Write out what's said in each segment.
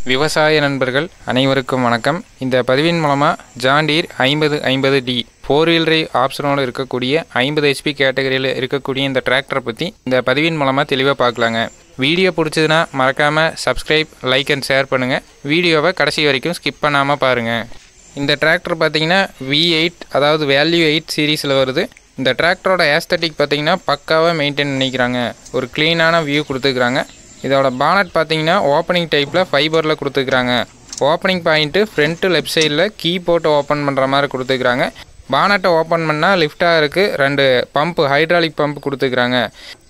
விவசாய நண்பர்கள் அனைவருக்கும் வணக்கம் இந்த பதிவின் மூலமாக ஜாண்டீர் ஐம்பது ஐம்பது டி ஃபோர் வீல் டிரைவ் ஆப்ஷனோடு இருக்கக்கூடிய ஐம்பது ஹெச்பி கேட்டகரியில் இருக்கக்கூடிய இந்த டிராக்டரை பற்றி இந்த பதிவின் மூலமாக தெளிவாக பார்க்கலாங்க வீடியோ பிடிச்சதுன்னா மறக்காமல் சப்ஸ்கிரைப் லைக் அண்ட் ஷேர் பண்ணுங்கள் வீடியோவை கடைசி வரைக்கும் ஸ்கிப் பண்ணாமல் பாருங்கள் இந்த டிராக்டர் பார்த்தீங்கன்னா வி எயிட் அதாவது வேல்யூ எயிட் சீரீஸில் வருது இந்த டிராக்டரோட ஏஸ்தட்டிக் பார்த்தீங்கன்னா பக்காவாக மெயின்டைன் பண்ணிக்கிறாங்க ஒரு க்ளீனான வியூ கொடுத்துருக்குறாங்க இதோட பானட் பார்த்தீங்கன்னா ஓப்பனிங் டைப்பில் ஃபைபரில் கொடுத்துருக்குறாங்க ஓப்பனிங் பாயிண்ட்டு ஃப்ரண்ட்டு லெஃப்ட் சைடில் கீ போட்டு ஓப்பன் பண்ணுற மாதிரி கொடுத்துருக்குறாங்க பானட்டை ஓப்பன் பண்ணால் லிஃப்டாக இருக்குது ரெண்டு பம்பு ஹைட்ராலிக் பம்ப் கொடுத்துருக்குறாங்க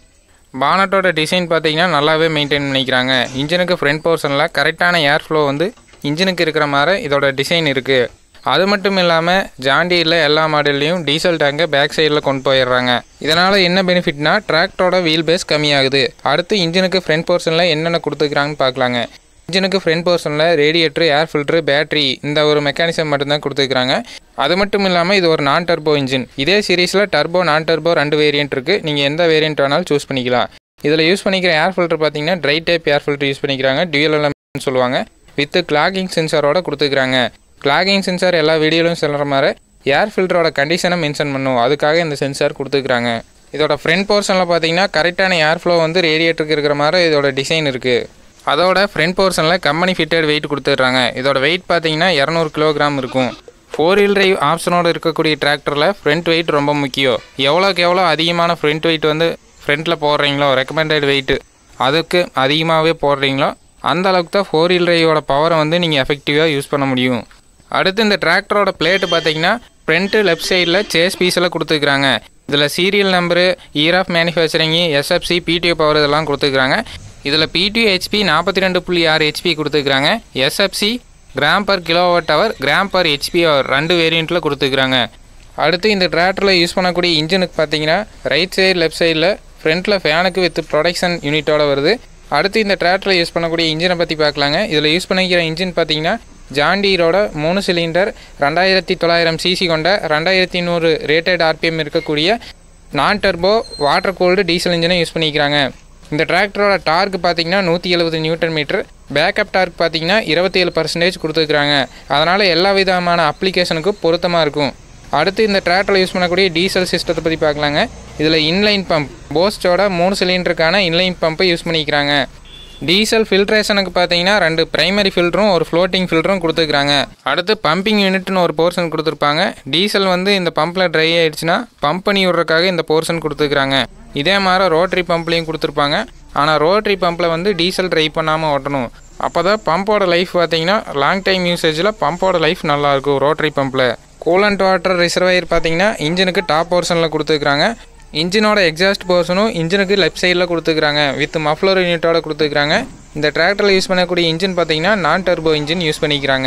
பானட்டோட டிசைன் பார்த்தீங்கன்னா நல்லாவே மெயின்டைன் பண்ணிக்கிறாங்க இன்ஜினுக்கு ஃப்ரண்ட் போர்ஷனில் கரெக்டான ஏர் ஃப்ளோ வந்து இன்ஜினுக்கு இருக்கிற மாதிரி இதோட டிசைன் இருக்குது அது மட்டும் இல்லாமல் ஜாண்டியில் எல்லா மாடல்லையும் டீசல் டேங்கை பேக் சைடில் கொண்டு போயிடுறாங்க இதனால் என்ன பெனிஃபிட்னா டிராக்டரோட வீல் பேஸ் கம்மியாகுது அடுத்து இன்ஜினுக்கு ஃப்ரண்ட் போர்ஷனில் என்னென்ன கொடுத்துருக்குறாங்கன்னு பார்க்கலாங்க இன்ஜினுக்கு ஃப்ரண்ட் போர்ஷனில் ரேடியேட்டர் ஏர் ஃபில்ட்ரு பேட்டரி இந்த ஒரு மெக்கானிசம் மட்டும்தான் கொடுத்துருக்குறாங்க அது மட்டும் இல்லாமல் இது ஒரு நான் டர்போ இன்ஜின் இதே சீரீஸில் டர்போ நான் டர்போ ரெண்டு வேரியன்ட் இருக்குது நீங்கள் எந்த வேரியன்ட் வேணாலும் சூஸ் பண்ணிக்கலாம் இதில் யூஸ் பண்ணிக்கிற ஏர் ஃபில்டர் பார்த்தீங்கன்னா dry type air filter use பண்ணிக்கிறாங்க டியூல் எலமெண்ட்னு சொல்லுவாங்க வித் கிளாகிங் சென்சாரோட கொடுத்துருக்குறாங்க கிளாகிங் சென்சார் எல்லா வீடியோலையும் சொல்கிற மாதிரி ஏர் ஃபில்டரோட கண்டிஷனை மென்ஷன் பண்ணும் அதுக்காக இந்த சென்சார் கொடுத்துருக்குறாங்க இதோட ஃப்ரண்ட் போர்ஷனில் பார்த்தீங்கன்னா கரெக்டான ஏர் ஃப்ளோ வந்து ரேடியேட்டருக்கு இருக்கிற மாதிரி இதோட டிசைன் இருக்குது அதோட ஃப்ரண்ட் போர்ஷனில் கம்பெனி ஃபிட்டட் வெயிட் கொடுத்துட்றாங்க இதோட வெயிட் பார்த்தீங்கன்னா இரநூறு கிலோகிராம் இருக்கும் ஃபோர் வீல் டிரைவ் ஆப்ஷனோடு இருக்கக்கூடிய டிராக்டரில் ஃப்ரண்ட் வெயிட் ரொம்ப முக்கியம் எவ்வளோக்கு எவ்வளோ அதிகமான ஃப்ரண்ட் வெயிட் வந்து ஃப்ரண்ட்டில் போடுறீங்களோ ரெக்கமெண்டட் வெயிட்டு அதுக்கு அதிகமாகவே போடுறீங்களோ அந்த அளவுக்கு தான் ஃபோர் வீல் டிரைவோட பவரை வந்து நீங்கள் எஃபெக்டிவாக யூஸ் பண்ண முடியும் அடுத்து இந்த டிராக்டரோட பிளேட்டு பார்த்தீங்கன்னா ஃப்ரண்ட்டு லெஃப்ட் சைடில் சேஸ் பீஸில் கொடுத்துருக்குறாங்க இதில் serial number year of manufacturing SFC PTO power இதெல்லாம் கொடுத்துருக்குறாங்க இதில் பிடிஓ ஹெச்பி நாற்பத்தி ரெண்டு புள்ளி ஆறு ஹெச்பி கொடுத்துருக்குறாங்க SFC gram per kilowatt hour gram per HP hour ரெண்டு வேரியண்ட்டில் கொடுத்துருக்குறாங்க அடுத்து இந்த டிராக்டரில் யூஸ் பண்ணக்கூடிய இன்ஜினுக்கு பார்த்தீங்கன்னா ரைட் சைடு லெஃப்ட் சைடில் ஃப்ரண்ட்டில் ஃபேனுக்கு வித் ப்ரொடக்ஷன் யூனிட்டோட வருது அடுத்து இந்த டிராக்டரில் யூஸ் பண்ணக்கூடிய இன்ஜினை பற்றி பார்க்கலாங்க இதில் யூஸ் பண்ணிக்கிற இன்ஜின் பார்த்தீங்கன்னா ஜாண்டீரோட மூணு சிலிண்டர் ரெண்டாயிரத்தி தொள்ளாயிரம் சிசி கொண்ட ரெண்டாயிரத்தி நூறு ரேட்டட் ஆர்பிஎம் இருக்கக்கூடிய non turbo water cooled diesel இன்ஜினை யூஸ் பண்ணிக்கிறாங்க இந்த டிராக்டரோட டார்க் பார்த்தீங்கன்னா நூற்றி எழுபது நியூட்டன் மீட்டர் பேக்கப் டார்க் பார்த்தீங்கன்னா இருபத்தி ஏழு பர்சன்டேஜ் கொடுத்துருக்குறாங்க அதனால் எல்லா விதமான அப்ளிகேஷனுக்கும் பொருத்தமாக இருக்கும் அடுத்து இந்த டிராக்டரில் யூஸ் பண்ணக்கூடிய டீசல் சிஸ்டத்தை பற்றி பார்க்கலாங்க இதில் இன்லைன் பம்ப் போஸ்டோட மூணு சிலிண்டருக்கான இன்லைன் பம்பை யூஸ் பண்ணிக்கிறாங்க டீசல் ஃபில்ட்ரேஷனுக்கு பார்த்தீங்கன்னா ரெண்டு பிரைமரி ஃபில்டரும் ஒரு ஃப்ளோட்டிங் ஃபில்டரும் கொடுத்துருக்காங்க அடுத்து பம்பிங் யூனிட்னு ஒரு போர்ஷன் கொடுத்துருப்பாங்க டீசல் வந்து இந்த பம்பில் ட்ரை ஆயிடுச்சுன்னா பம்ப் பண்ணி விட்றதுக்காக இந்த போர்ஷன் கொடுத்துருக்காங்க இதே மாதிரி ரோட்டரி பம்ப்லேயும் கொடுத்துருப்பாங்க ஆனால் ரோட்டரி பம்பில் வந்து டீசல் ட்ரை பண்ணாமல் ஓட்டணும் அப்போ தான் பம்போட லைஃப் பார்த்தீங்கன்னா லாங் டைம் யூசேஜில் பம்போட லைஃப் நல்லாயிருக்கும் ரோட்டரி பம்பில் கூலண்ட் வாட்டர் ரிசர்வாயர் பார்த்தீங்கன்னா இன்ஜினுக்கு டாப் போர்ஷனில் கொடுத்துருக்காங்க இன்ஜினோட எக்ஸாஸ்ட் போர்ஷனும் இன்ஜினுக்கு லெஃப்ட் சைடில் கொடுத்துருக்காங்க வித் மஃப்ளர் யூனிட்டோட கொடுத்துருக்காங்க இந்த டிராக்டரில் யூஸ் பண்ணக்கூடிய இன்ஜின் பார்த்தீங்கன்னா நான் டர்போ இன்ஜின் யூஸ் பண்ணிக்கிறாங்க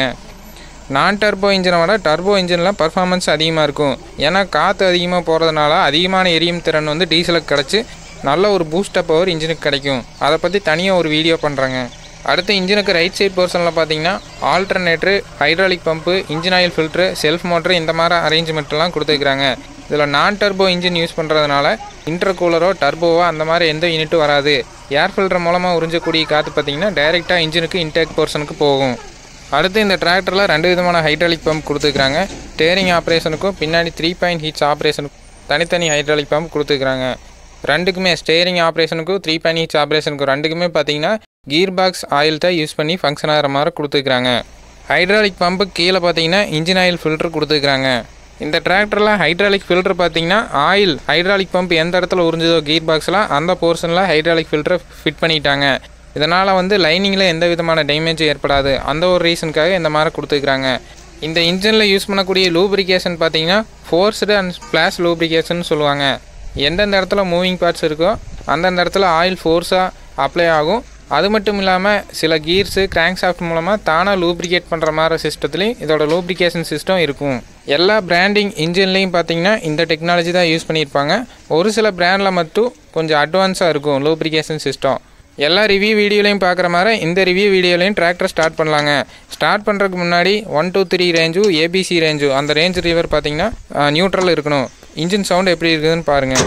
நான் டர்போ இன்ஜினை விட டர்போ இன்ஜினில் பர்ஃபார்மன்ஸ் அதிகமாக இருக்கும் ஏன்னா காற்று அதிகமாக போகிறதுனால அதிகமான எரியும் திறன் வந்து டீசலுக்கு கிடச்சி நல்ல ஒரு பூஸ்டப் பவர் இன்ஜினுக்கு கிடைக்கும் அதை பற்றி தனியாக ஒரு வீடியோ பண்ணுறாங்க அடுத்து இன்ஜினுக்கு ரைட் சைட் போர்ஷனில் பார்த்தீங்கன்னா alternator hydraulic pump engine oil filter self motor இந்த மாதிரி அரேஞ்ச்மெண்ட்லாம் கொடுத்துருக்குறாங்க இதில் நான் டர்போ இன்ஜின் யூஸ் பண்ணுறதுனால இன்டர் கூலரோ டர்போவோ அந்த மாதிரி எந்த யூனிட்டும் வராது ஏர் ஃபில்டர் மூலமாக உறிஞ்சக்கூடிய காற்று பார்த்தீங்கன்னா டைரெக்டாக இன்ஜினுக்கு இன்டேக் போர்ஷனுக்கு போகும் அடுத்து இந்த டிராக்டரில் ரெண்டு விதமான ஹைட்ராலிக் பம்ப் கொடுத்துருக்காங்க ஸ்டேரிங் ஆப்ரேஷனுக்கும் பின்னாடி த்ரீ பாயிண்ட் ஹீட்ஸ் ஆப்ரேஷனுக்கும் தனித்தனி ஹைட்ராலிக் பம்ப் கொடுத்துருக்காங்க ரெண்டுக்குமே ஸ்டேரிங் ஆப்ரேஷனுக்கும் த்ரீ பாயிண்ட் ஹீட்ஸ் ஆப்ரேஷனுக்கும் ரெண்டுக்குமே பார்த்தீங்கன்னா கீர் பாக்ஸ் ஆயில் தான் யூஸ் பண்ணி ஃபங்க்ஷன் ஆகிற மாதிரி கொடுத்துருக்காங்க ஹைட்ராலிக் பம்பு கீழே பார்த்தீங்கன்னா இன்ஜின் ஆயில் ஃபில்டர் கொடுத்துருக்காங்க இந்த டிராக்டரில் ஹைட்ராலிக் ஃபில்டர் பார்த்தீங்கன்னா ஆயில் ஹைட்ராலிக் பம்ப் எந்த இடத்துல உறிஞ்சதோ கீர் பாக்ஸில் அந்த போர்ஷனில் ஹைட்ராலிக் ஃபில்டரை ஃபிட் பண்ணிட்டாங்க இதனால் வந்து லைனிங்கில் எந்த விதமான டேமேஜும் ஏற்படாது அந்த ஒரு ரீசனுக்காக இந்த மாதிரி கொடுத்துருக்குறாங்க இந்த இன்ஜினில் யூஸ் பண்ணக்கூடிய லூப்ரிகேஷன் பார்த்தீங்கன்னா ஃபோர்ஸ்டு அண்ட் ஸ்ப்ளாஷ் லூப்ரிகேஷன் சொல்லுவாங்க எந்தெந்த இடத்துல மூவிங் பார்ட்ஸ் இருக்கோ அந்தந்த இடத்துல ஆயில் ஃபோர்ஸாக அப்ளை ஆகும் அது மட்டும் இல்லாமல் சில கீர்ஸு கிராங்க் சாஃப்ட் மூலமாக தானாக லூப்ரிகேட் பண்ணுற மாதிரி சிஸ்டத்துலேயும் இதோட லூப்ரிகேஷன் சிஸ்டம் இருக்கும் எல்லா பிராண்டிங் இன்ஜின்லேயும் பார்த்தீங்கன்னா இந்த டெக்னாலஜி தான் யூஸ் பண்ணியிருப்பாங்க ஒரு சில பிராண்டில் மட்டும் கொஞ்சம் அட்வான்ஸாக இருக்கும் லூப்ரிகேஷன் சிஸ்டம் எல்லா ரிவ்யூ வீடியோலையும் பார்க்குற மாதிரி இந்த ரிவ்யூ வீடியோலையும் டிராக்டர் ஸ்டார்ட் பண்ணலாங்க ஸ்டார்ட் பண்ணுறதுக்கு முன்னாடி ஒன் டூ த்ரீ ரேஞ்சும் ஏபிசி ரேஞ்சும் அந்த ரேஞ்ச் ரிவர் பார்த்தீங்கன்னா நியூட்ரல் இருக்கணும் இன்ஜின் சவுண்ட் எப்படி இருக்குதுன்னு பாருங்கள்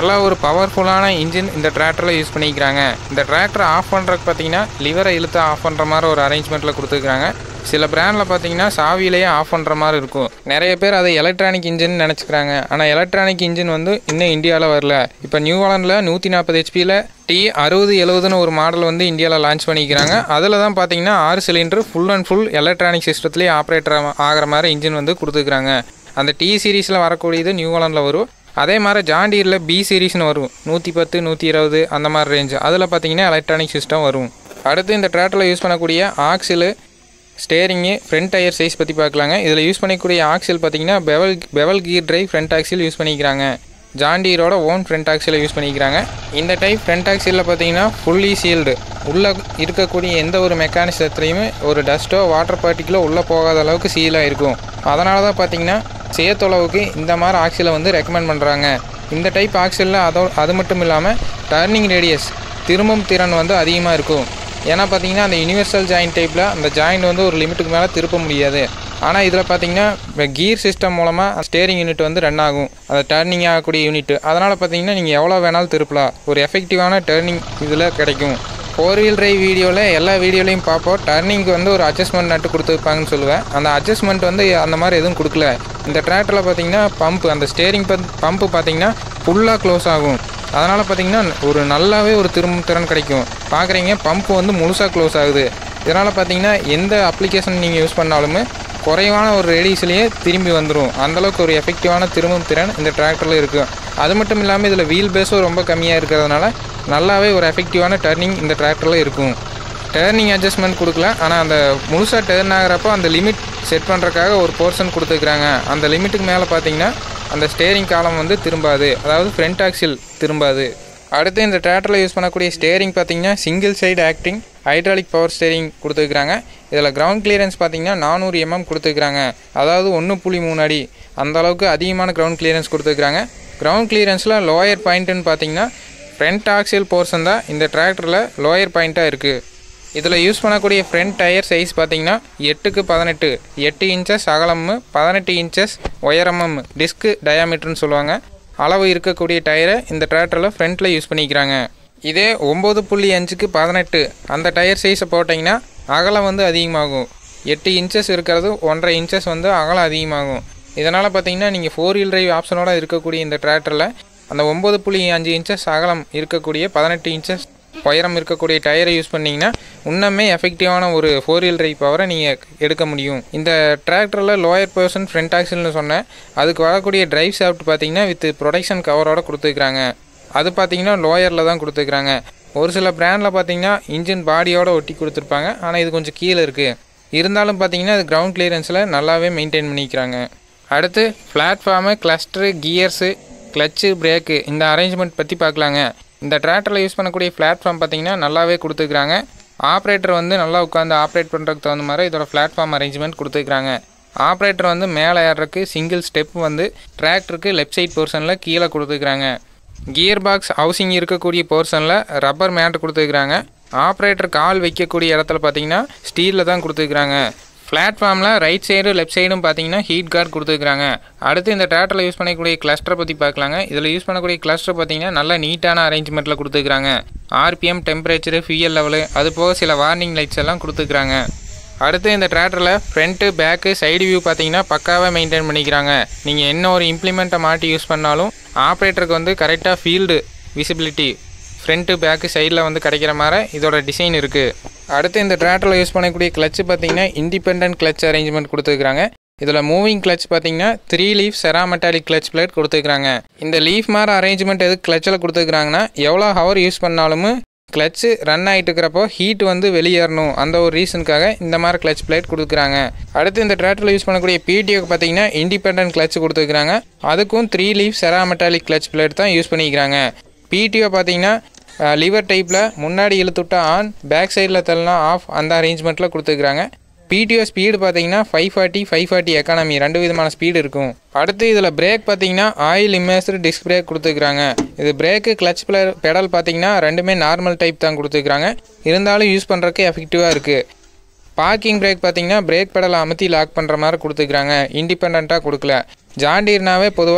நல்ல ஒரு பவர்ஃபுல்லான இன்ஜின் இந்த டிராக்டரில் யூஸ் பண்ணிக்கிறாங்க இந்த டிராக்டர் ஆஃப் பண்ணுறதுக்கு பார்த்தீங்கன்னா லிவரை இழுத்து ஆஃப் பண்ணுற மாதிரி ஒரு அரேஞ்ச்மெண்ட்டில் கொடுத்துருக்காங்க சில பிராண்டில் பார்த்தீங்கன்னா சாவியிலேயே ஆஃப் பண்ணுற மாதிரி இருக்கும் நிறைய பேர் அதை எலக்ட்ரானிக் இன்ஜின் நினச்சிக்கிறாங்க ஆனால் எலக்ட்ரானிக் இன்ஜின் வந்து இன்னும் இந்தியாவில் வரல இப்போ நியூ ஹாலண்டில் நூற்றி நாற்பது ஹெச்பியில் டி அறுபது எழுபதுன்னு ஒரு மாடல் வந்து இந்தியாவில் லான்ச் பண்ணிக்கிறாங்க அதில் தான் பார்த்தீங்கன்னா ஆறு cylinder full and full electronic சிஸ்டத்துலேயே ஆப்ரேட்டர் ஆகிற மாதிரி இன்ஜின் வந்து கொடுத்துருக்காங்க அந்த டி சீரீஸில் வரக்கூடியது நியூ ஹாலண்டில் வரும் அதே மாதிரி ஜாண்டீரில் பி சீரீஸ்னு வரும் நூற்றி பத்து நூற்றி இருபது அந்த மாதிரி ரேஞ்சு அதில் பார்த்தீங்கன்னா எலக்ட்ரானிக் சிஸ்டம் வரும் அடுத்து இந்த டிராக்டரில் யூஸ் பண்ணக்கூடிய axle steering front tyre size பற்றி பார்க்கலாங்க இதில் யூஸ் பண்ணக்கூடிய ஆக்சில் பார்த்தீங்கன்னா bevel bevel gear drive front axle use பண்ணிக்கிறாங்க ஜாண்டீரோட ஓன் ஃப்ரண்ட் ஆக்சிலை யூஸ் பண்ணிக்கிறாங்க இந்த டைப் ஃப்ரண்ட் ஆக்சிலில் பார்த்தீங்கன்னா ஃபுல்லி சீல்டு உள்ளே இருக்கக்கூடிய எந்த ஒரு மெக்கானிசத்துலேயுமே ஒரு டஸ்ட்டோ வாட்டர் பார்ட்டிகளோ உள்ளே போகாத அளவுக்கு சீலாக இருக்கும் அதனால தான் பார்த்தீங்கன்னா சேத்தளவுக்கு இந்த மாதிரி ஆக்சிலை வந்து ரெக்கமெண்ட் பண்ணுறாங்க இந்த டைப் ஆக்சிலில் அதோ அது மட்டும் இல்லாமல் டர்னிங் ரேடியஸ் திரும்பும் திறன் வந்து அதிகமாக இருக்கும் ஏன்னா பார்த்தீங்கன்னா அந்த யுனிவர்சல் ஜாயிண்ட் டைப்பில் அந்த ஜாயிண்ட் வந்து ஒரு லிமிட்டுக்கு மேலே திருப்ப முடியாது ஆனால் இதில் பார்த்தீங்கன்னா கீர் சிஸ்டம் மூலமாக ஸ்டேரிங் யூனிட் வந்து ரன் ஆகும் அந்த டர்னிங் ஆகக்கூடிய யூனிட் அதனால் பார்த்தீங்கன்னா நீங்கள் எவ்வளோ வேணாலும் திருப்பலாம் ஒரு எஃபெக்டிவான டர்னிங் இதில் கிடைக்கும் ஃபோர் வீல் டிரைவ் வீடியோவில் எல்லா வீடியோலையும் பார்ப்போம் டர்னிங்க்கு வந்து ஒரு அட்ஜஸ்ட்மெண்ட் நட்டு கொடுத்துருப்பாங்கன்னு சொல்லுவேன் அந்த அட்ஜஸ்ட்மெண்ட் வந்து அந்த மாதிரி எதுவும் கொடுக்கல இந்த டிராக்டரில் பார்த்தீங்கன்னா பம்ப் அந்த ஸ்டேரிங் பம்ப்பு பார்த்தீங்கன்னா ஃபுல்லாக க்ளோஸ் ஆகும் அதனால் பார்த்தீங்கன்னா ஒரு நல்லாவே ஒரு திரும்ப திறன் கிடைக்கும் பார்க்குறீங்க பம்ப் வந்து முழுசாக க்ளோஸ் ஆகுது இதனால் பார்த்தீங்கன்னா எந்த அப்ளிகேஷன் நீங்கள் யூஸ் பண்ணாலுமே குறைவான ஒரு ரேடியஸ்லேயே திரும்பி வந்துடும் அந்தளவுக்கு ஒரு எஃபெக்டிவான திரும்பும் திறன் இந்த டிராக்டரில் இருக்குது அது மட்டும் இல்லாமல் இதில் வீல் பேஸும் ரொம்ப கம்மியாக இருக்கிறதுனால நல்லாவே ஒரு எஃபெக்டிவான டர்னிங் இந்த டிராக்டரில் இருக்கும் டேர்னிங் அட்ஜஸ்ட்மெண்ட் கொடுக்கல ஆனால் அந்த முழுசாக டேர்ன் ஆகிறப்போ அந்த லிமிட் செட் பண்ணுறக்காக ஒரு போர்ஷன் கொடுத்துருக்குறாங்க அந்த லிமிட்டுக்கு மேலே பார்த்தீங்கன்னா அந்த ஸ்டேரிங் காலம் வந்து திரும்பாது அதாவது ஃப்ரண்ட் ஆக்சில் திரும்பாது அடுத்து இந்த டிராக்டரில் யூஸ் பண்ணக்கூடிய ஸ்டேரிங் பார்த்தீங்கன்னா single side acting hydraulic power steering கொடுத்துருக்குறாங்க இதில் கிரவுண்ட் கிளியரன்ஸ் பார்த்தீங்கன்னா நானூறு எம்எம் கொடுத்துருக்குறாங்க அதாவது ஒன்று புள்ளி மூணு அடி அந்த அளவுக்கு அதிகமான கிரவுண்ட் கிளியரன்ஸ் கொடுத்துருக்குறாங்க கிரவுண்ட் கிளியரன்ஸில் லோயர் பாயிண்ட்டுன்னு பார்த்தீங்கன்னா ஃப்ரண்ட் ஆக்சியல் போர்ஷன் தான் இந்த டிராக்டரில் லோயர் பாயிண்ட்டாக இருக்குது இதில் யூஸ் பண்ணக்கூடிய ஃப்ரண்ட் டயர் சைஸ் பார்த்தீங்கன்னா எட்டுக்கு பதினெட்டு எட்டு இன்ச்சஸ் அகலமும் பதினெட்டு இன்ச்சஸ் உயரமும் டிஸ்க்கு டயாமீட்டர்னு சொல்லுவாங்க அளவு இருக்கக்கூடிய டயரை இந்த டிராக்டரில் ஃப்ரண்ட்டில் யூஸ் பண்ணிக்கிறாங்க இதே ஒம்பது புள்ளி அஞ்சுக்கு பதினெட்டு அந்த டயர் சைஸை போட்டிங்கன்னா அகலம் வந்து அதிகமாகும் எட்டு இன்ச்சஸ் இருக்கிறது ஒன்றரை இன்ச்சஸ் வந்து அகலம் அதிகமாகும் இதனால் பார்த்தீங்கன்னா நீங்கள் ஃபோர் வீல் டிரைவ் ஆப்ஷனோட இருக்கக்கூடிய இந்த டிராக்டரில் அந்த ஒம்பது புள்ளி அஞ்சு இன்ச்சஸ் அகலம் இருக்கக்கூடிய பதினெட்டு இன்ச்சஸ் உயரம் இருக்கக்கூடிய டயரை யூஸ் பண்ணிங்கன்னா இன்னுமே எஃபெக்டிவான ஒரு ஃபோர் வீல் டிரைவ் பவரை நீங்கள் எடுக்க முடியும் இந்த டிராக்டரில் லோயர் பர்சன் ஃப்ரண்ட் ஆக்சில்னு சொன்னேன் அதுக்கு வரக்கூடிய டிரைவ் சாஃப்ட் பார்த்தீங்கன்னா வித் ப்ரொடெக்ஷன் கவரோட கொடுத்துருக்குறாங்க அது பார்த்தீங்கன்னா லோயரில் தான் கொடுத்துருக்குறாங்க ஒரு சில பிராண்டில் பார்த்தீங்கன்னா இன்ஜின் பாடியோட ஒட்டி கொடுத்துருப்பாங்க ஆனால் இது கொஞ்சம் கீழே இருக்குது இருந்தாலும் பார்த்தீங்கன்னா அது கிரவுண்ட் கிளியரன்ஸில் நல்லாவே மெயின்டைன் பண்ணிக்கிறாங்க அடுத்து platform cluster gears clutch brake இந்த அரேஞ்ச்மெண்ட் பற்றி பார்க்கலாங்க இந்த டிராக்டரில் யூஸ் பண்ணக்கூடிய பிளாட்ஃபார்ம் பார்த்தீங்கன்னா நல்லாவே கொடுத்துருக்குறாங்க ஆப்ரேட்டர் வந்து நல்லா உட்காந்து ஆப்ரேட் பண்ணுறதுக்கு தகுந்த மாதிரி இதோட பிளாட்ஃபார்ம் அரேஞ்ச்மெண்ட் கொடுத்துருக்குறாங்க ஆப்ரேட்டர் வந்து மேலே ஏறுறதுக்கு சிங்கிள் ஸ்டெப் வந்து டிராக்டருக்கு லெஃப்ட் சைட் போர்ஷனில் கீழே கொடுத்துருக்குறாங்க கியர் பாக்ஸ் ஹவுசிங் இருக்கக்கூடிய போர்ஷனில் ரப்பர் மேட் கொடுத்துருக்குறாங்க ஆப்ரேட்டர் கால் வைக்கக்கூடிய இடத்துல பார்த்தீங்கன்னா ஸ்டீலில் தான் கொடுத்துருக்குறாங்க பிளாட்ஃபார்மில் ரைட் சைடு லெஃப்ட் சைடும் பார்த்தீங்கன்னா ஹீட் கார்டு கொடுத்துருக்காங்க அடுத்து இந்த டிராக்டரில் யூஸ் பண்ணக்கூடிய கிளஸ்டரை பற்றி பார்க்கலாங்க இதில் யூஸ் பண்ணக்கூடிய கிளஸ்டர் பார்த்தீங்கன்னா நல்ல நீட்டான அரேஞ்ச்மெண்ட்டில் கொடுத்துருக்காங்க ஆர்பிஎம் டெம்பரேச்சரு ஃபியூயல் லெவலு அது போக சில வார்னிங் லைட்ஸ் எல்லாம் கொடுத்துருக்காங்க அடுத்து இந்த டிராக்டரில் ஃப்ரண்ட்டு பேக்கு சைடு வியூ பார்த்தீங்கன்னா பக்காவாக மெயின்டைன் பண்ணிக்கிறாங்க நீங்கள் என்ன ஒரு இம்ப்ளிமெண்ட்டை மாட்டி யூஸ் பண்ணாலும் ஆப்ரேட்டருக்கு வந்து கரெக்டாக ஃபீல்டு விசிபிலிட்டி ஃப்ரண்ட்டு பேக்கு சைடில் வந்து கிடைக்கிற மாதிரி இதோட டிசைன் இருக்குது அடுத்து இந்த டிராக்டரில் யூஸ் பண்ணக்கூடிய கிளச்சு பார்த்தீங்கன்னா இண்டிபெண்ட் கிளச் அரேஞ்ச்மெண்ட் கொடுத்துருக்காங்க இதில் மூவிங் கிளச் பார்த்தீங்கன்னா three leaf cerametallic clutch plate கொடுத்துருக்காங்க இந்த லீஃப் மாதிரி அரேஞ்ச்மெண்ட் எதுக்கு கிளச்சில் கொடுத்துருக்காங்கன்னா எவ்வளோ ஹவர் யூஸ் பண்ணாலும் கிளச்சு ரன் ஆகிட்டு இருக்கிறப்போ ஹீட் வந்து வெளியேறணும் அந்த ஒரு ரீசனுக்காக இந்த மாதிரி கிளச் பிளேட் கொடுக்குறாங்க அடுத்து இந்த டிராக்டரில் யூஸ் பண்ணக்கூடிய பிடிஓக்கு பார்த்தீங்கன்னா இண்டிபெண்ட் கிளச் கொடுத்துருக்காங்க அதுக்கும் three leaf cerametallic clutch plate தான் யூஸ் பண்ணிக்கிறாங்க பிடிஓ பார்த்தீங்கன்னா லிவர் டைப்பில் முன்னாடி இழுத்துட்டா ஆன் பேக் சைடில் தள்ளனா ஆஃப் அந்த அரேஞ்ச்மெண்ட்டில் கொடுத்துருக்காங்க பிடிஓ ஸ்பீடு பார்த்தீங்கன்னா five forty five forty economy ரெண்டு விதமான ஸ்பீடு இருக்கும் அடுத்து இதில் பிரேக் பார்த்தீங்கன்னா ஆயில் இமேஸ்டு டிஸ்க் பிரேக் கொடுத்துருக்காங்க இது பிரேக்கு கிளச் பெடல் பார்த்தீங்கன்னா ரெண்டுமே நார்மல் டைப் தான் கொடுத்துருக்காங்க இருந்தாலும் யூஸ் பண்ணுறதுக்கு எஃபெக்டிவாக இருக்குது பார்க்கிங் பிரேக் பார்த்தீங்கன்னா பிரேக் பெடலை அமுத்தி லாக் பண்ணுற மாதிரி கொடுத்துருக்காங்க இண்டிபெண்ட்டாக கொடுக்கல ஜாண்டீர்னாவே பொதுவாக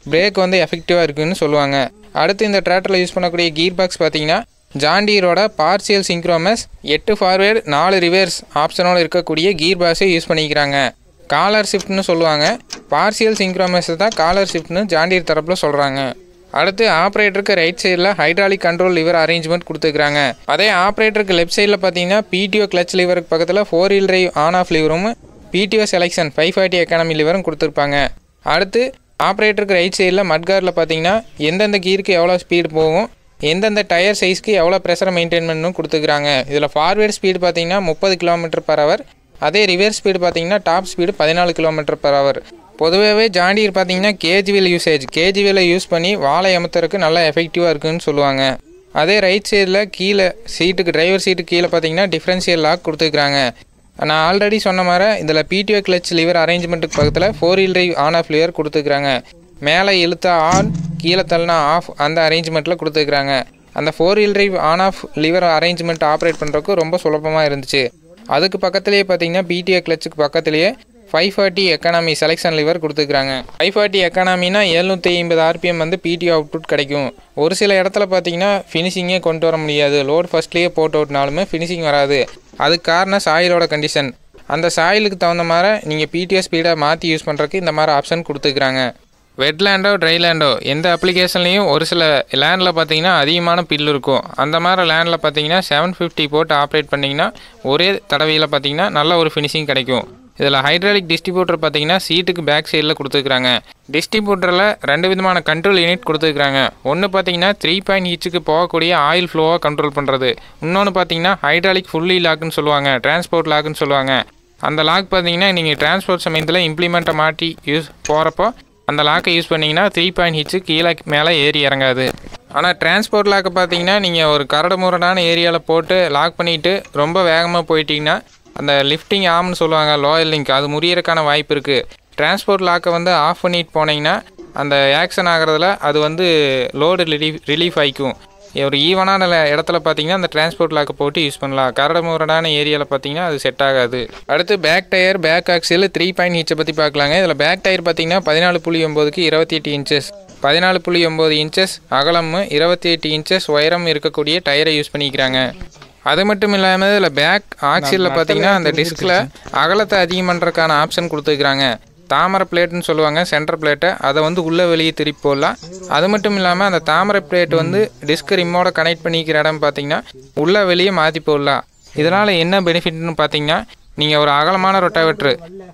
பிரேக் வந்து எஃபெக்டிவாக இருக்குன்னு சொல்லுவாங்க அடுத்து இந்த டிராக்டரில் யூஸ் பண்ணக்கூடிய கீர் பாக்ஸ் பார்த்தீங்கன்னா ஜாண்டீரோட பார்சியல் சிங்க்ரோமஸ் எட்டு ஃபார்வேர்டு நாலு ரிவர்ஸ் ஆப்ஷனோட இருக்கக்கூடிய கீர் பாக்ஸை யூஸ் பண்ணிக்கிறாங்க காலர் ஷிஃப்ட்னு சொல்லுவாங்க பார்சியல் சிங்க்ரோமஸ் தான் காலர் ஷிஃப்ட்னு ஜாண்டீர் தரப்பில் சொல்கிறாங்க அடுத்து ஆப்ரேட்டருக்கு ரைட் சைடில் ஹைட்ராலிக் கண்ட்ரோல் லிவர் அரேஞ்ச்மெண்ட் கொடுத்துருக்காங்க அதே ஆப்ரேட்டருக்கு லெஃப்ட் சைடில் பார்த்தீங்கன்னா பிடிஓ கிளச் லிவருக்கு பக்கத்தில் four wheel drive on off லிவரும் PTO selection five forty economy லிவரும் கொடுத்துருப்பாங்க அடுத்து ஆப்ரேட்டருக்கு ரைட் சைடில் மட்காரில் பார்த்தீங்கன்னா எந்தெந்த கீருக்கு எவ்வளோ ஸ்பீடு போகும் எந்தெந்த டயர் சைஸ்க்கு எவ்வளோ ப்ரெஷரை மெயின்டைன் பண்ணணும் கொடுத்துருக்காங்க இதில் ஃபார்வேர்டு ஸ்பீடு பார்த்தீங்கன்னா முப்பது கிலோமீட்டர் பர் ஹவர் அதே ரிவர்ஸ் ஸ்பீடு பார்த்தீங்கன்னா டாப் ஸ்பீடு பதினாலு கிலோமீட்டர் பர் ஹவர் பொதுவாகவே ஜாண்டியர் பார்த்தீங்கன்னா கேஜிவில் யூசேஜ் கேஜிவில் யூஸ் பண்ணி வாழை அமுத்துறதுக்கு நல்லா எஃபெக்டிவாக இருக்குன்னு சொல்லுவாங்க அதே ரைட் சைடில் கீழே சீட்டுக்கு டிரைவர் சீட்டுக்கு கீழே பார்த்தீங்கன்னா டிஃப்ரென்ஷியல் லாக் கொடுத்துருக்காங்க நான் ஆல்ரெடி சொன்ன மாதிரி இதில் பிடிஓ கிளச் லிவர் அரேஞ்ச்மெண்ட்டுக்கு பக்கத்தில் four wheel drive on off lever கொடுத்துருக்காங்க மேலே இழுத்தா ஆன் கீழே தள்ளினா ஆஃப் அந்த அரேஞ்ச்மெண்ட்டில் கொடுத்துருக்காங்க அந்த four wheel drive on off lever arrangement operate பண்ணுறதுக்கு ரொம்ப சுலபமாக இருந்துச்சு அதுக்கு பக்கத்துலேயே பார்த்தீங்கன்னா பிடிஓ கிளச்சுக்கு பக்கத்துலேயே five forty economy selection lever கொடுத்துருக்காங்க ஃபைவ் ஃபார்ட்டி எக்கானமினா எழுநூற்றி ஐம்பது ஆர்பிஎம் வந்து பிடிஓ அவுட்புட் கிடைக்கும் ஒரு சில இடத்துல பார்த்தீங்கன்னா ஃபினிஷிங்கே கொண்டு வர முடியாது லோட் ஃபஸ்ட்லேயே போட்டு விட்னாலுமே ஃபினிஷிங் வராது அதுக்கு காரணம் சாயிலோட கண்டிஷன் அந்த சாயிலுக்கு தகுந்த மாதிரி நீங்கள் பிடிஓ ஸ்பீடை மாற்றி யூஸ் பண்ணுறதுக்கு இந்த மாதிரி ஆப்ஷன் கொடுத்துருக்குறாங்க வெட்லேண்டோ ட்ரைலேண்டோ எந்த அப்ளிகேஷன்லேயும் ஒரு சில லேண்டில் பார்த்தீங்கன்னா அதிகமான பில் இருக்கும் அந்த மாதிரி லேண்டில் பார்த்தீங்கன்னா செவன் ஃபிஃப்டி போட்டு ஆப்ரேட் பண்ணிங்கன்னா ஒரே தடவையில் பார்த்தீங்கன்னா நல்ல ஒரு ஃபினிஷிங் கிடைக்கும் இதில் ஹைட்ராலிக் டிஸ்ட்ரிபியூட்டர் பார்த்தீங்கன்னா சீட்டுக்கு பேக் சைடில் கொடுத்துருக்காங்க டிஸ்ட்ரிபியூட்டரில் ரெண்டு விதமான கண்ட்ரோல் யூனிட் கொடுத்துருக்காங்க ஒன்று பார்த்தீங்கன்னா த்ரீ பாயிண்ட் ஹீச்சுக்கு போகக்கூடிய ஆயில் ஃப்ளோவாக கண்ட்ரோல் பண்ணுறது இன்னொன்று பார்த்தீங்கன்னா ஹைட்ராலிக் ஃபுல்லி லாக்குன்னு சொல்லுவாங்க டிரான்ஸ்போர்ட் லாக்குன்னு சொல்லுவாங்க அந்த லாக் பார்த்தீங்கன்னா நீங்கள் டிரான்ஸ்போர்ட் சமயத்தில் இம்ப்ளிமெண்ட்டை மாட்டி யூஸ் போகிறப்போ அந்த லாக்கை யூஸ் பண்ணிங்கன்னா த்ரீ பாயிண்ட் ஹிட்ஸு கீழே மேலே ஏறி இறங்காது ஆனால் டிரான்ஸ்போர்ட் லாக்கை பார்த்தீங்கன்னா நீங்கள் ஒரு கரடு முரடான ஏரியாவில் போட்டு லாக் பண்ணிவிட்டு ரொம்ப வேகமாக போயிட்டீங்கன்னா அந்த லிஃப்டிங் ஆம்னு சொல்லுவாங்க லோயர் லிங்க் அது முறியறதுக்கான வாய்ப்பு இருக்குது டிரான்ஸ்போர்ட் லாக்கை வந்து ஆஃப் பண்ணிட்டு போனீங்கன்னா அந்த ஆக்ஷன் ஆகிறதுல அது வந்து லோடு ரிலீஃப் ரிலீஃப் ஆகிக்கும் ஒரு ஈவனான இடத்துல பார்த்தீங்கன்னா அந்த டிரான்ஸ்போர்ட் லாக்கை போட்டு யூஸ் பண்ணலாம் கரடு முரடான ஏரியாவில் பார்த்தீங்கன்னா அது செட் ஆகாது அடுத்து back tyre back axle three point ஹீச்சை பற்றி பார்க்கலாங்க இதில் பேக் டயர் பார்த்தீங்கன்னா பதினாலு புள்ளி ஒம்போதுக்கு இருபத்தி எட்டு இன்ச்சஸ் பதினாலு புள்ளி ஒம்பது இன்ச்சஸ் அகலமும் இருபத்தி எட்டு இன்ச்சஸ் உயரம் இருக்கக்கூடிய டயரை யூஸ் பண்ணிக்கிறாங்க அது மட்டும் இல்லாமல் இதில் பேக் ஆக்சிலில் பார்த்தீங்கன்னா அந்த டிஸ்கில் அகலத்தை அதிகம் பண்ணுறதுக்கான ஆப்ஷன் கொடுத்துருக்குறாங்க தாமரை பிளேட்னு சொல்லுவாங்க சென்டர் பிளேட்டை அதை வந்து உள்ளே வெளியே திருப்பி போடலாம் அது மட்டும் இல்லாமல் அந்த தாமரை பிளேட் வந்து டிஸ்க் ரிம்மோட கனெக்ட் பண்ணிக்கிற இடம் பார்த்தீங்கன்னா உள்ளே வெளியே மாற்றி போடலாம் இதனால் என்ன பெனிஃபிட்னு பார்த்தீங்கன்னா நீங்கள் ஒரு அகலமான ரொட்டாவேட்ரு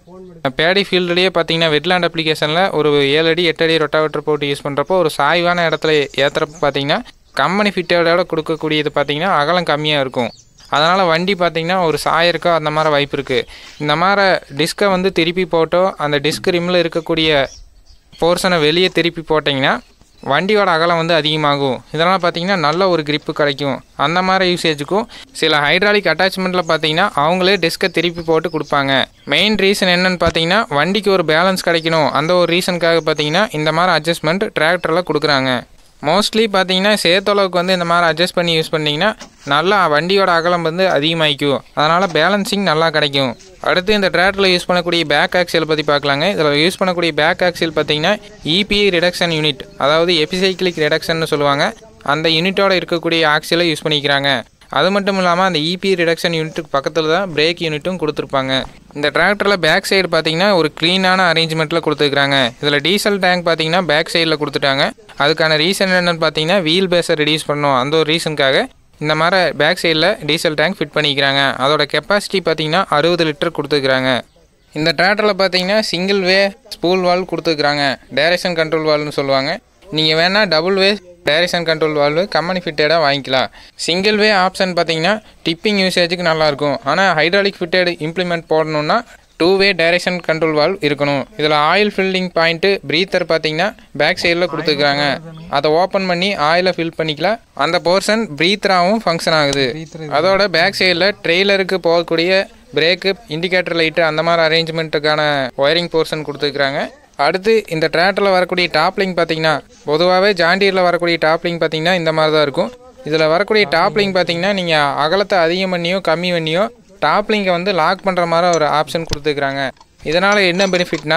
பேடி ஃபீல்டுலேயே பார்த்தீங்கன்னா வெட்லாண்ட் அப்ளிகேஷனில் ஒரு ஏழு அடி எட்டு அடி ரொட்டாவேட்ரு போட்டு யூஸ் பண்ணுறப்போ ஒரு சாய்வான இடத்துல ஏற்றுறப்ப பார்த்தீங்கன்னா கம்பெனி ஃபிட்டோட கொடுக்கக்கூடியது பார்த்தீங்கன்னா அகலம் கம்மியாக இருக்கும் அதனால் வண்டி பார்த்தீங்கன்னா ஒரு சாயிருக்கோ அந்த மாதிரி வாய்ப்பு இருக்குது இந்த மாதிரி டிஸ்கை வந்து திருப்பி போட்டோ அந்த டிஸ்க் ரிம்மில் இருக்கக்கூடிய போர்ஷனை வெளியே திருப்பி போட்டிங்கன்னா வண்டியோட அகலம் வந்து அதிகமாகும் இதனால் பார்த்தீங்கன்னா நல்ல ஒரு grip கிடைக்கும் அந்த மாதிரி யூசேஜுக்கும் சில ஹைட்ராலிக் அட்டாச்மெண்ட்டில் பார்த்தீங்கன்னா அவங்களே டிஸ்கை திருப்பி போட்டு கொடுப்பாங்க மெயின் ரீசன் என்னன்னு பார்த்தீங்கன்னா வண்டிக்கு ஒரு பேலன்ஸ் கிடைக்கணும் அந்த ஒரு ரீசனுக்காக பார்த்தீங்கன்னா இந்த மாதிரி அட்ஜஸ்ட்மெண்ட் டிராக்டரில் கொடுக்குறாங்க மோஸ்ட்லி பார்த்தீங்கன்னா சேத்தளவுக்கு வந்து இந்த மாதிரி அட்ஜஸ்ட் பண்ணி யூஸ் பண்ணிங்கன்னா நல்லா வண்டியோட அகலம் வந்து அதிகமாகிக்கும் அதனால் பேலன்சிங் நல்லா கிடைக்கும் அடுத்து இந்த டிராக்டரில் யூஸ் பண்ணக்கூடிய பேக் ஆக்சியல் பற்றி பார்க்கலாங்க இதில் யூஸ் பண்ணக்கூடிய பேக் ஆக்சியல் பார்த்தீங்கன்னா இபிஐ ரிடக்ஷன் யூனிட் அதாவது எபிசைக்கிளிக் ரிடக்ஷன் சொல்லுவாங்க அந்த யூனிட்டோட இருக்கக்கூடிய ஆக்சியலை யூஸ் பண்ணிக்கிறாங்க அது மட்டும் இல்லாமல் அந்த இபி ரிடக்ஷன் யூனிட்டுக்கு பக்கத்தில் தான் பிரேக் யூனிட்டும் கொடுத்துருப்பாங்க இந்த டிராக்டரில் பேக் சைடு பார்த்தீங்கன்னா ஒரு க்ளீனான அரேஞ்ச்மெண்ட்டில் கொடுத்துருக்காங்க இதில் டீசல் டேங்க் பார்த்தீங்கன்னா பேக் சைடில் கொடுத்துட்டாங்க அதுக்கான ரீசன் என்னென்னு பார்த்தீங்கன்னா வீல் பேஸை ரெடியூஸ் பண்ணோம் அந்த ஒரு ரீசனுக்காக இந்த மாதிரி பேக் சைடில் டீசல் டேங்க் ஃபிட் பண்ணிக்கிறாங்க அதோட கெப்பாசிட்டி பார்த்தீங்கன்னா அறுபது லிட்டர் கொடுத்துருக்குறாங்க இந்த டிராக்டரில் பார்த்தீங்கன்னா சிங்கிள் வே ஸ்பூல் வால்வ் கொடுத்துருக்குறாங்க டைரக்ஷன் கண்ட்ரோல் வால்வ்னு சொல்லுவாங்க நீங்கள் வேணால் double way direction control valve company ஃபிட்டடாக வாங்கிக்கலாம் சிங்கிள் வே ஆப்ஷன் பார்த்தீங்கன்னா டிப்பிங் யூசேஜுக்கு நல்லாயிருக்கும் ஆனால் ஹைட்ராலிக் ஃபிட்டட் இம்ப்ளிமெண்ட் போடணுன்னா two way direction control valve இருக்கணும் இதில் ஆயில் ஃபில்லிங் பாயிண்ட்டு ப்ரீத்தர் பார்த்தீங்கன்னா பேக் சைடில் கொடுத்துருக்காங்க அதை ஓப்பன் பண்ணி ஆயிலை ஃபில் பண்ணிக்கலாம் அந்த போர்ஷன் ப்ரீத்தராகவும் ஃபங்க்ஷன் ஆகுது அதோட பேக் சைடில் ட்ரெய்லருக்கு போகக்கூடிய பிரேக்கு இண்டிகேட்டர் லைட்டு அந்த மாதிரி அரேஞ்ச்மெண்ட்டுக்கான ஒயரிங் போர்ஷன் கொடுத்துருக்குறாங்க அடுத்து இந்த டிராக்டரில் வரக்கூடிய டாப்லிங் பார்த்தீங்கன்னா பொதுவாகவே ஜாண்டியரில் வரக்கூடிய டாப்லிங் பார்த்தீங்கன்னா இந்த மாதிரி தான் இருக்கும் இதில் வரக்கூடிய டாப்லிங் பார்த்தீங்கன்னா நீங்கள் அகலத்தை அதிகம் பண்ணியோ கம்மி பண்ணியோ டாப்லிங்கை வந்து லாக் பண்ணுற மாதிரி ஒரு ஆப்ஷன் கொடுத்துருக்குறாங்க இதனால் என்ன பெனிஃபிட்னா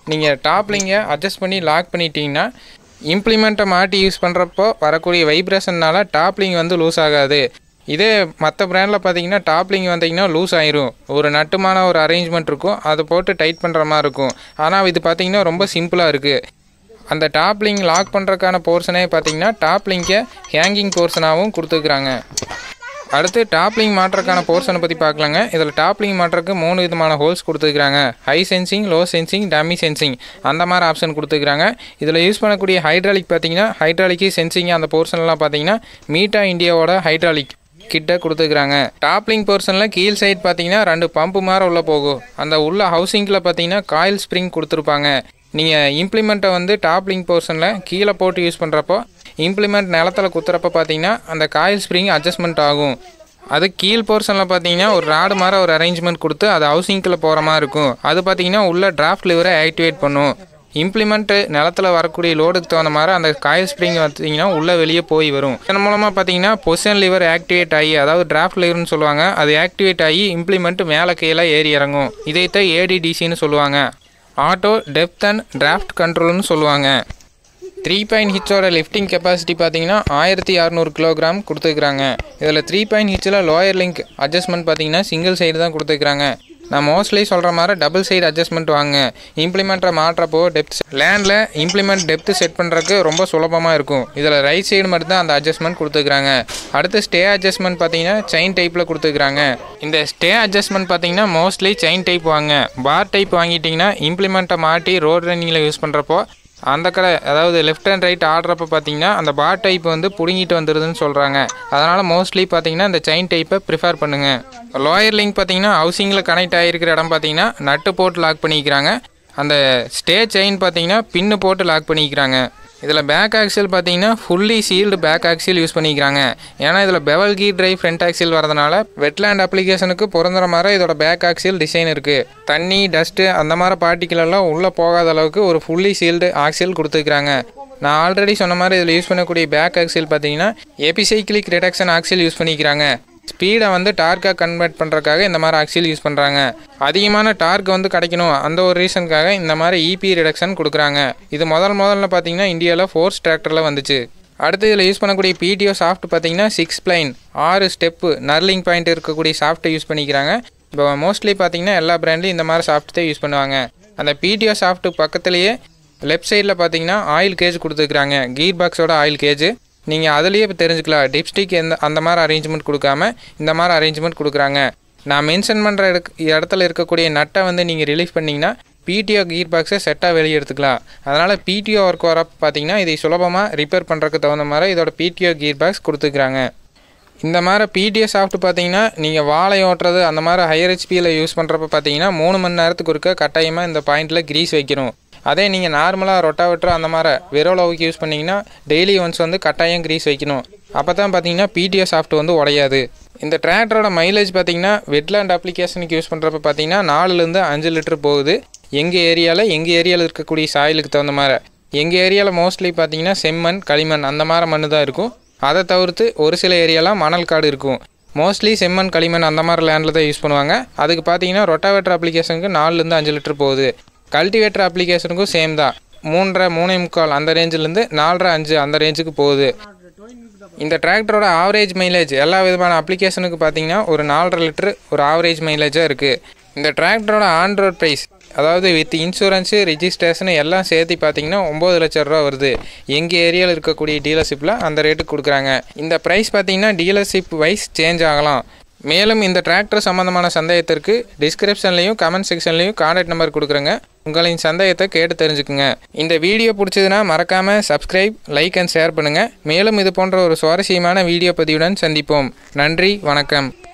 நீங்கள் டாப்லிங்கை அட்ஜஸ்ட் பண்ணி லாக் பண்ணிட்டீங்கன்னா இம்ப்ளிமெண்ட்டை மாட்டி யூஸ் பண்ணுறப்போ வரக்கூடிய வைப்ரேஷன்னால டாப்லிங் வந்து லூஸ் ஆகாது இதே மற்ற பிராண்டில் பார்த்தீங்கன்னா டாப்லிங் வந்தீங்கன்னா லூஸ் ஆயிரும் ஒரு நட்டுமான ஒரு அரேஞ்ச்மெண்ட் இருக்கும் அதை போட்டு டைட் பண்ணுற மாதிரி இருக்கும் ஆனால் இது பார்த்தீங்கன்னா ரொம்ப சிம்பிளாக இருக்குது அந்த டாப்லிங் லாக் பண்ணுறதுக்கான போர்ஷனே பார்த்தீங்கன்னா டாப்லிங்கை ஹேங்கிங் போர்ஷனாகவும் கொடுத்துருக்குறாங்க அடுத்து டாப்லிங் மாட்டுறதுக்கான போர்ஷனை பற்றி பார்க்கலாங்க இதில் டாப்லிங் மாட்டுறதுக்கு மூணு விதமான ஹோல்ஸ் கொடுத்துருக்காங்க high sensing low sensing dummy sensing அந்த மாதிரி ஆப்ஷன் கொடுத்துருக்காங்க இதில் யூஸ் பண்ணக்கூடிய ஹைட்ராலிக் பார்த்தீங்கன்னா ஹைட்ராலிக்கு சென்சிங் அந்த போர்ஷன்லாம் பார்த்தீங்கன்னா மீட்டா இந்தியாவோட ஹைட்ராலிக் கிட்ட கொடுத்துருக்குறாங்க டாப்லிங் போர்ஷனில் கீழ் சைடு பார்த்தீங்கன்னா ரெண்டு பம்பு மாதிரி உள்ளே போகும் அந்த உள்ள ஹவுசிங்கில் பார்த்தீங்கன்னா காயில் ஸ்ப்ரிங் கொடுத்துருப்பாங்க நீங்கள் இம்ப்ளிமெண்ட்டை வந்து டாப்லிங் போர்ஷனில் கீழே போட்டு யூஸ் பண்ணுறப்போ இம்ப்ளிமெண்ட் நிலத்தில் குத்துறப்ப பார்த்தீங்கன்னா அந்த காயில் ஸ்ப்ரிங் அட்ஜஸ்ட்மெண்ட் ஆகும் அது கீழ் போர்ஷனில் பார்த்தீங்கன்னா ஒரு ராடு மாதிரி ஒரு அரேஞ்ச்மெண்ட் கொடுத்து அது ஹவுசிங்கில் போகிற மாதிரி இருக்கும் அது பார்த்தீங்கன்னா உள்ள டிராஃப்ட் லிவரை ஆக்டிவேட் பண்ணும் இம்ப்ளிமெண்ட்டு நிலத்தில் வரக்கூடிய லோடுக்கு தகுந்த மாதிரி அந்த காயில் ஸ்ப்ரிங் பார்த்தீங்கன்னா உள்ளே வெளியே போய் வரும் இதன் மூலமாக பார்த்தீங்கன்னா பொசிஷன் லிவர் ஆக்டிவேட் ஆகி அதாவது டிராஃப்ட் லிவர்னு சொல்லுவாங்க அது ஆக்டிவேட் ஆகி இம்ப்ளிமெண்ட் மேலே கீழே ஏறி இறங்கும் இதைத்தான் ஏடிடிசின்னு சொல்லுவாங்க ஆட்டோ டெப்த் அண்ட் டிராஃப்ட் கண்ட்ரோல்னு சொல்லுவாங்க த்ரீ பாயிண்ட் ஹிச்சோட லிஃப்டிங் கெப்பாசிட்டி பார்த்தீங்கன்னா ஆயிரத்தி அறநூறு கிலோகிராம் கொடுத்துருக்குறாங்க இதில் த்ரீ பாயிண்ட் ஹிச்சில் லோயர் லிங்க் அட்ஜஸ்ட்மெண்ட் பார்த்தீங்கன்னா சிங்கிள் சைடு தான் கொடுத்துருக்குறாங்க நான் மோஸ்ட்லி சொல்கிற மாதிரி டபுள் சைடு அட்ஜஸ்ட்மெண்ட் வாங்க இம்ப்ளிமெண்ட்டை மாட்டுறப்போ டெப்த் லேண்டில் இம்ப்ளிமெண்ட் டெப்த் செட் பண்ணுறதுக்கு ரொம்ப சுலபமாக இருக்கும் இதில் ரைட் சைடு மட்டும் தான் அந்த அட்ஜஸ்ட்மெண்ட் கொடுத்துருக்காங்க அடுத்து ஸ்டே அட்ஜஸ்ட்மெண்ட் பார்த்தீங்கன்னா செயின் டைப்பில் கொடுத்துருக்காங்க இந்த ஸ்டே அட்ஜஸ்ட்மெண்ட் பார்த்தீங்கன்னா மோஸ்ட்லி செயின் டைப் வாங்க பார் டைப் வாங்கிட்டிங்கன்னா இம்ப்ளிமெண்ட்டை மாட்டி ரோட் ரன்னிங்கில் யூஸ் பண்ணுறப்போ அந்த கடை அதாவது லெஃப்ட் அண்ட் ரைட் ஆடுறப்ப பார்த்தீங்கன்னா அந்த பார் டைப் வந்து பிடுங்கிட்டு வந்துடுதுன்னு சொல்கிறாங்க அதனால் மோஸ்ட்லி பார்த்தீங்கன்னா இந்த செயின் டைப்பை ப்ரிஃபர் பண்ணுங்கள் லோயர் லிங்க் பார்த்தீங்கன்னா ஹவுசிங்கில் கனெக்ட் ஆகிருக்கிற இடம் பார்த்தீங்கன்னா நட்டு போட்டு லாக் பண்ணிக்கிறாங்க அந்த ஸ்டே செயின் பார்த்தீங்கன்னா பின்னு போட்டு லாக் பண்ணிக்கிறாங்க இதில் பேக் ஆக்சில் பார்த்தீங்கன்னா fully sealed back axle use பண்ணிக்கிறாங்க ஏன்னா இதில் பெவல் கீ டிரைவ் ஃப்ரண்ட் ஆக்சில் வரதுனால வெட்லேண்ட் அப்ளிகேஷனுக்கு பொருந்துற மாதிரி இதோட பேக் ஆக்சில் டிசைன் இருக்குது தண்ணி டஸ்ட்டு அந்த மாதிரி பார்ட்டிக்கல் எல்லாம் உள்ளே போகாத அளவுக்கு ஒரு ஃபுல்லி சீல்டு ஆக்சில் கொடுத்துருக்குறாங்க நான் ஆல்ரெடி சொன்ன மாதிரி இதில் யூஸ் பண்ணக்கூடிய பேக் ஆக்சில் பார்த்தீங்கன்னா எபிசைக்கிளிக் ரிடக்ஷன் ஆக்சில் யூஸ் பண்ணிக்கிறாங்க ஸ்பீடை வந்து டார்க்காக கன்வெர்ட் பண்ணுறதுக்காக இந்த மாதிரி ஆக்சில் யூஸ் பண்ணுறாங்க அதிகமான டார்க் வந்து கிடைக்கணும் அந்த ஒரு ரீசனுக்காக இந்த மாதிரி இபி ரிடக்ஷன் கொடுக்குறாங்க இது முதல் முதல்ல பார்த்தீங்கன்னா இந்தியாவில் ஃபோர்ஸ் டிராக்டரில் வந்துச்சு அடுத்து இதில் யூஸ் பண்ணக்கூடிய பிடிஓ சாஃப்ட் பார்த்தீங்கன்னா சிக்ஸ் பிளைன் ஆறு ஸ்டெப்பு நர்லிங் பாயிண்ட் இருக்கக்கூடிய சாஃப்ட்டை யூஸ் பண்ணிக்கிறாங்க இப்போ மோஸ்ட்லி பார்த்தீங்கன்னா எல்லா பிராண்ட்லையும் இந்த மாதிரி சாஃப்ட் தான் யூஸ் பண்ணுவாங்க அந்த பிடிஓ சாஃப்ட்டு பக்கத்துலேயே லெஃப்ட் சைடில் பார்த்தீங்கன்னா ஆயில் கேஜ் கொடுத்துருக்குறாங்க கீர் பாக்ஸோட ஆயில் கேஜ் நீங்கள் அதுலேயே இப்போ தெரிஞ்சுக்கலாம் டிப்ஸ்டிக் எந்த அந்த மாதிரி அரேஞ்ச்மெண்ட் கொடுக்காம இந்த மாதிரி அரேஞ்ச்மெண்ட் கொடுக்குறாங்க நான் மென்ஷன் பண்ணுற இடத்துல இருக்கக்கூடிய நட்டை வந்து நீங்கள் ரிலீஃப் பண்ணிங்கன்னா பிடிஓ கீர் பாக்ஸை செட்டாக வெளியே எடுத்துக்கலாம் அதனால் பிடிஓ ஒர்க் வரப்போ பார்த்தீங்கன்னா இதை சுலபமாக ரிப்பேர் பண்ணுறதுக்கு தகுந்த மாதிரி இதோட பிடிஓ கீர் பாக்ஸ் கொடுத்துருக்குறாங்க இந்த மாதிரி பிடிஎஸ் சாஃப்ட் பார்த்தீங்கன்னா நீங்கள் வாழை ஓட்டுறது அந்த மாதிரி ஹையர் ஹெச்பியில் யூஸ் பண்ணுறப்ப பார்த்தீங்கன்னா மூணு மணி நேரத்துக்கு ஒருக்க கட்டாயமாக இந்த பாயிண்டில் கிரீஸ் வைக்கணும் அதே நீங்கள் நார்மலாக ரொட்டாவெட்டர் அந்த மாதிரி வெரோலவுக்கு யூஸ் பண்ணிங்கன்னா டெய்லி ஒன்ஸ் வந்து கட்டாயம் கிரீஸ் வைக்கணும் அப்போ தான் பார்த்தீங்கன்னா பிடிஎஸ் சாஃப்ட் வந்து உடையாது இந்த டிராக்டரோட மைலேஜ் பார்த்தீங்கன்னா வெட்லேண்ட் அப்ளிகேஷனுக்கு யூஸ் பண்ணுறப்ப பார்த்தீங்கன்னா நாலுலேருந்து அஞ்சு லிட்டர் போகுது எங்கள் ஏரியாவில் எங்கள் ஏரியாவில் இருக்கக்கூடிய சாயிலுக்கு தகுந்த மாதிரி எங்கள் ஏரியாவில் மோஸ்ட்லி பார்த்தீங்கன்னா செம்மண் களிமண் அந்த மாதிரி மண்ணு தான் இருக்கும் அதை தவிர்த்து ஒரு சில ஏரியாலாம் மணல் காடு இருக்கும் மோஸ்ட்லி செம்மண் களிமண் அந்த மாதிரி லேண்டில் தான் யூஸ் பண்ணுவாங்க அதுக்கு பார்த்தீங்கன்னா ரொட்டாவேட்டர் அப்ளிகேஷனுக்கு நாலுலேருந்து அஞ்சு லிட்டர் போகுது கல்டிவேட்டர் அப்ளிகேஷனுக்கும் சேம் தான் மூன்றரை மூணே முக்கால் அந்த ரேஞ்சிலேருந்து நாலரை அஞ்சு அந்த ரேஞ்சுக்கு போகுது இந்த டிராக்டரோட ஆவரேஜ் மைலேஜ் எல்லா விதமான அப்ளிகேஷனுக்கு பார்த்தீங்கன்னா ஒரு நாலரை லிட்டர் ஒரு ஆவரேஜ் மைலேஜாக இருக்குது இந்த டிராக்டரோட ஆன் ரோட் ப்ரைஸ் அதாவது வித் இன்சூரன்ஸு ரிஜிஸ்ட்ரேஷன் எல்லாம் சேர்த்து பார்த்தீங்கன்னா ஒம்பது லட்ச ரூபா வருது எங்கள் ஏரியாவில் இருக்கக்கூடிய டீலர்ஷிப்பில் அந்த ரேட்டுக்கு கொடுக்குறாங்க இந்த ப்ரைஸ் பார்த்தீங்கன்னா டீலர்ஷிப் வைஸ் சேஞ்ச் ஆகலாம் மேலும் இந்த டிராக்டர் சம்மந்தமான சந்தேகத்திற்கு டிஸ்கிரிப்ஷன்லையும் கமெண்ட் செக்ஷன்லையும் கான்டாக்ட் நம்பர் கொடுக்குறேங்க உங்களின் சந்தேகத்தை கேட்டு தெரிஞ்சுக்குங்க இந்த வீடியோ பிடிச்சதுன்னா மறக்காமல் சப்ஸ்கிரைப் லைக் அண்ட் ஷேர் பண்ணுங்கள் மேலும் இது போன்ற ஒரு சுவாரஸ்யமான வீடியோ பதிவுடன் சந்திப்போம் நன்றி வணக்கம்